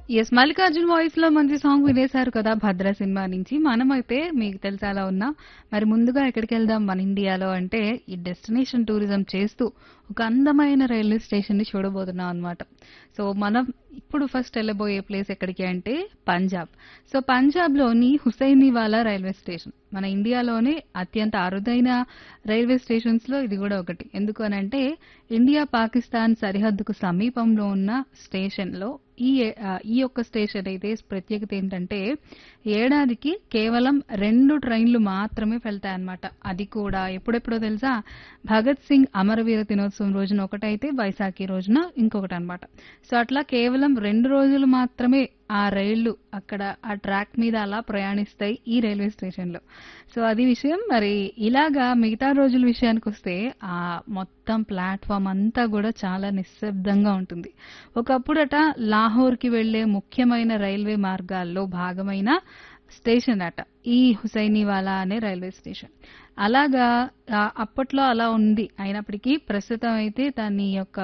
yes Mallikarjun voice లో మంచి song వినేశారు కదా భద్ర సినిమా నుంచి మనమైతే మీకు తెలుసా అలా ఉన్నా మరి ముందుగా ఎక్కడికి వెళ్దాం మన ఇండియాలో అంటే ఈ డెస్టినేషన్ టూరిజం చేస్తూ ఒక అందమైన రైల్వే స్టేషన్ ని చూడబోతున్నాం అనమాట సో మనం ఇప్పుడు ఫస్ట్ వెళ్ళబోయే ప్లేస్ ఎక్కడికి అంటే పంజాబ్ సో పంజాబ్ లోని హుసైనీవాలా రైల్వే స్టేషన్ మన ఇండియాలోనే అత్యంత అరుదైన రైల్వే స్టేషన్స్ లో ఇది కూడా ఒకటి ఎందుకు అనంటే ఇండియా పాకిస్తాన్ సరిహద్దుకు సమీపంలో ఉన్న స్టేషన్ లో ఈ ఆ, ఈ యొక్క స్టేషన్ అయితే ప్రత్యేకత ఏంటంటే ఏడాదికి కేవలం రెండు ట్రైన్లు మాత్రమే వెళ్తాయన్నమాట అది కూడా ఎప్పుడెప్పుడో తెలుసా భగత్ సింగ్ అమరవీర దినోత్సవం రోజున ఒకటైతే వైశాఖి రోజున ఇంకొకటి అన్నమాట సో అట్లా కేవలం రెండు రోజులు మాత్రమే ఆ రైళ్లు అక్కడ ఆ ట్రాక్ మీద అలా ప్రయాణిస్తాయి ఈ రైల్వే స్టేషన్ లో సో అది విషయం మరి ఇలాగా మిగతా రోజుల విషయానికి వస్తే ఆ మొత్తం ప్లాట్ఫామ్ అంతా కూడా చాలా నిశ్శబ్దంగా ఉంటుంది ఒకప్పుడట లాహోర్ కి వెళ్లే ముఖ్యమైన రైల్వే మార్గాల్లో భాగమైన స్టేషన్ అట ఈ హుసైనీవాలా అనే రైల్వే స్టేషన్ అలాగా ఆ, అప్పట్లో అలా ఉంది అయినప్పటికీ ప్రస్తుతం అయితే దాని యొక్క